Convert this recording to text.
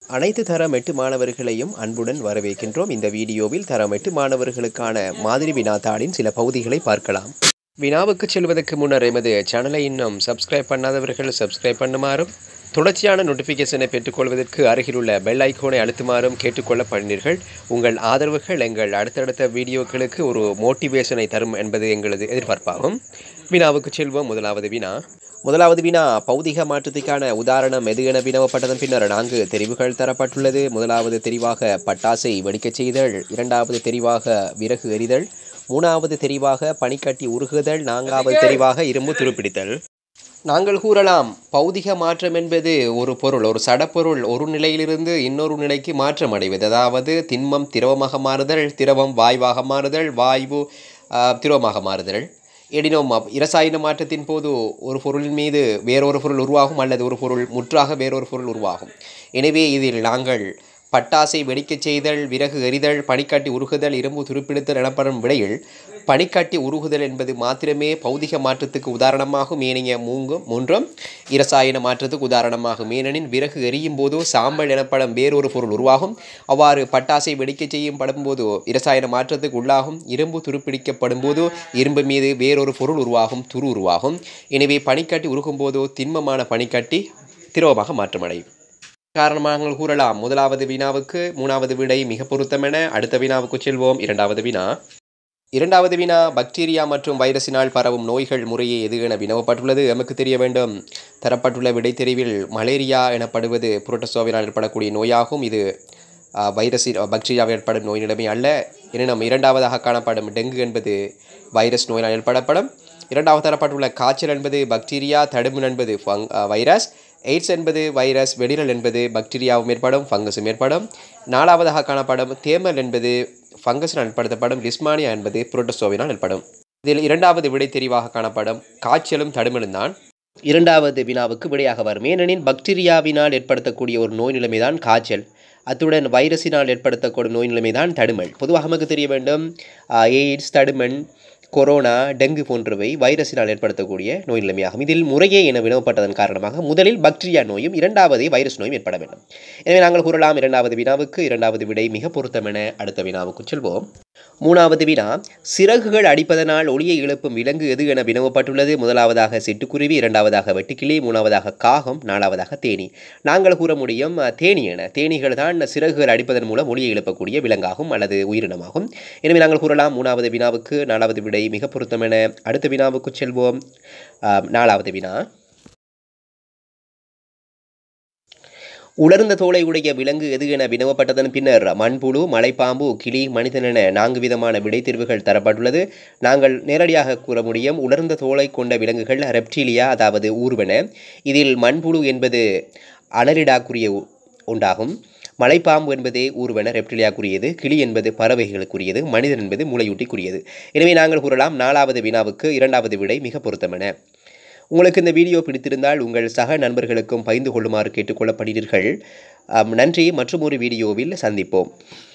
அனைத்து தரம் எட்டு மாணவர்களையும் அன்புடன் வரவேற்கின்றோம் இந்த வீடியோவில் தரம் எட்டு மாணவர்களுக்கான மாதிரி வினாத்தாளின் சில பகுதிகளை பார்க்கலாம் வினாவுக்கு செல்வதற்கு முன்னர் எமது சேனலை இன்னும் சப்ஸ்கிரைப் பண்ணாதவர்கள் சப்ஸ்கிரைப் பண்ணுமாறும் தொடர்ச்சியான நோட்டிஃபிகேஷனை பெற்றுக்கொள்வதற்கு அருகிலுள்ள பெல் ஐக்கோனை அழுத்துமாறும் கேட்டுக்கொள்ளப்படுனீர்கள் உங்கள் ஆதரவுகள் எங்கள் அடுத்தடுத்த வீடியோக்களுக்கு ஒரு மோட்டிவேஷனை தரும் என்பது எங்களது எதிர்பார்ப்பாகும் வினாவுக்கு செல்வோம் முதலாவது வினா முதலாவது வினா பௌதிக மாற்றத்துக்கான உதாரணம் எது என வினவப்பட்டதன் பின்னர் நான்கு தெரிவுகள் தரப்பட்டுள்ளது முதலாவது தெரிவாக பட்டாசை வெடிக்கச் செய்தல் இரண்டாவது தெரிவாக விறகு எறிதல் மூணாவது தெரிவாக பனிக்கட்டி உருகுதல் நான்காவது தெரிவாக இரும்பு துருப்பிடித்தல் நாங்கள் கூறலாம் பௌதிக மாற்றம் என்பது ஒரு பொருள் ஒரு சடப்பொருள் ஒரு நிலையிலிருந்து இன்னொரு நிலைக்கு மாற்றம் அடைவது அதாவது திண்மம் திரவமாக மாறுதல் திரவம் வாயுவாக மாறுதல் வாயு ஆ, திரவமாக மாறுதல் எனினும் அப்- இரசாயன மாற்றத்தின் போது ஒரு பொருளின் மீது வேறொரு பொருள் உருவாகும் அல்லது ஒரு பொருள் முற்றாக வேறொரு பொருள் உருவாகும் எனவே இதில் நாங்கள் பட்டாசை வெடிக்கச் செய்தல் விறகு எறிதல் பனிக்கட்டி உருகுதல் இரும்பு துருப்பிடித்தல் எனப்படும் விடையில் பனிக்கட்டி உருகுதல் என்பது மாத்திரமே பௌதிக மாற்றத்துக்கு உதாரணமாகும் ஏனைய மூங்கும் மூன்றும் இரசாயன மாற்றத்துக்கு உதாரணமாகும் ஏனெனில் விறகு எரியும் போதோ சாம்பல் எனப்படும் வேறொரு பொருள் உருவாகும் அவ்வாறு பட்டாசை வெடிக்கச் செய்யும் படும்போது இரசாயன மாற்றத்துக்கு உள்ளாகும் இரும்பு துருப்பிடிக்கப்படும் போதோ இரும்பு மீது வேறொரு பொருள் உருவாகும் துரு உருவாகும் எனவே பனிக்கட்டி உருகும் போதோ திண்மமான பனிக்கட்டி திரவமாக மாற்றமடையும் காரணமாக நாங்கள் கூறலாம் முதலாவது வினாவுக்கு மூணாவது விடை மிக பொருத்தமென அடுத்த வினாவுக்கு செல்வோம் இரண்டாவது வினா இரண்டாவது வினா பாக்டீரியா மற்றும் வைரஸினால் பரவும் நோய்கள் முறையே எது என வினவப்பட்டுள்ளது எமக்கு தெரிய வேண்டும் தரப்பட்டுள்ள விடை தெரிவில் மலேரியா எனப்படுவது புரோட்டோசோவினால் ஏற்படக்கூடிய நோயாகும் இது ஆ, வைரஸில் பாக்டீரியாவில் ஏற்படும் நோய் நிலைமை அல்ல எனினும் இரண்டாவதாக காணப்படும் டெங்கு என்பது வைரஸ் நோயினால் ஏற்படப்படும் இரண்டாவது தரப்பட்டுள்ள காய்ச்சல் என்பது பாக்டீரியா தடுமன் என்பது ஃபங் ஆ, வைரஸ் எய்ட்ஸ் என்பது வைரஸ் வெடிரல் என்பது பாக்டீரியாவும் ஏற்படும் ஃபங்கஸும் ஏற்படும் நாலாவதாக காணப்படும் தேமல் என்பது ஃபங்கஸினால் ஏற்படுத்தப்படும் லிஸ்மானியா என்பது புரோட்டோசோவினால் ஏற்படும் இதில் இரண்டாவது விடை தெரிவாக காணப்படும் காய்ச்சலும் தடுமலும் தான் இரண்டாவது வினாவுக்கு விடையாக வரும் ஏனெனில் பாக்டீரியாவினால் ஏற்படுத்தக்கூடிய ஒரு நோய் நிலைமைதான் காய்ச்சல் அத்துடன் வைரஸினால் ஏற்படுத்தக்கூடிய நோய் நிலைமைதான் தடுமல் பொதுவாக நமக்கு தெரிய வேண்டும் ஆஹ், எய்ட்ஸ் தடுமன் கொரோனா டெங்கு போன்றவை வைரஸினால் ஏற்படுத்தக்கூடிய நோய் நிலைமையாகும் இதில் முறையே என வினவப்பட்டதன் காரணமாக முதலில் பாக்டீரியா நோயும் இரண்டாவது வைரஸ் நோயும் ஏற்பட வேண்டும் எனவே நாங்கள் கூறலாம் இரண்டாவது வினாவுக்கு இரண்டாவது விடை மிக பொருத்தமென அடுத்த வினாவுக்கு செல்வோம் மூணாவது வினா சிறகுகள் அடிப்பதனால் ஒளியை எழுப்பும் விலங்கு எது என வினவப்பட்டுள்ளது முதலாவதாக சிட்டுக்குருவி இரண்டாவதாக வெட்டுக்கிளி மூணாவதாக காகம் நாலாவதாக தேனி நாங்கள் கூற முடியும் அஹ், தேனி என தேனீகள் தான் சிறகுகள் அடிப்பதன் மூலம் ஒளியை எழுப்பக்கூடிய விலங்காகும் அல்லது உயிரினமாகும் எனவே நாங்கள் கூறலாம் மூணாவது வினாவுக்கு நாலாவது விடை மிக பொருத்தமென அடுத்த வினாவுக்கு செல்வோம் ஆம், நாலாவது வினா உலர்ந்த தோலை உடைய விலங்கு எது என வினவப்பட்டதன் பின்னர் மண்புழு மலைப்பாம்பு கிளி மனிதன் என நான்கு விதமான விடைத்தீர்வுகள் தரப்பட்டுள்ளது நாங்கள் நேரடியாக கூற முடியும் உலர்ந்த தோலை கொண்ட விலங்குகள் ரெப்டீலியா அதாவது ஊர்வன இதில் மண்புழு என்பது அனலிடாக்குரிய உ- உண்டாகும் மலைப்பாம்பு என்பதே ஊர்வன ரெப்டிலியாக்குரியது கிளி என்பது பறவைகளுக்குரியது மனிதன் என்பது மூளையூட்டிக்குரியது எனவே நாங்கள் கூறலாம் நாலாவது வினாவுக்கு இரண்டாவது விடை மிக பொருத்தமென உங்களுக்கு இந்த வீடியோ பிடித்திருந்தால் உங்கள் சக நண்பர்களுக்கும் பகிர்ந்து கொள்ளுமாறு கேட்டுக்கொள்ளப்படுகிறீர்கள் ஆம், நன்றி மற்றும் ஒரு வீடியோவில் சந்திப்போம்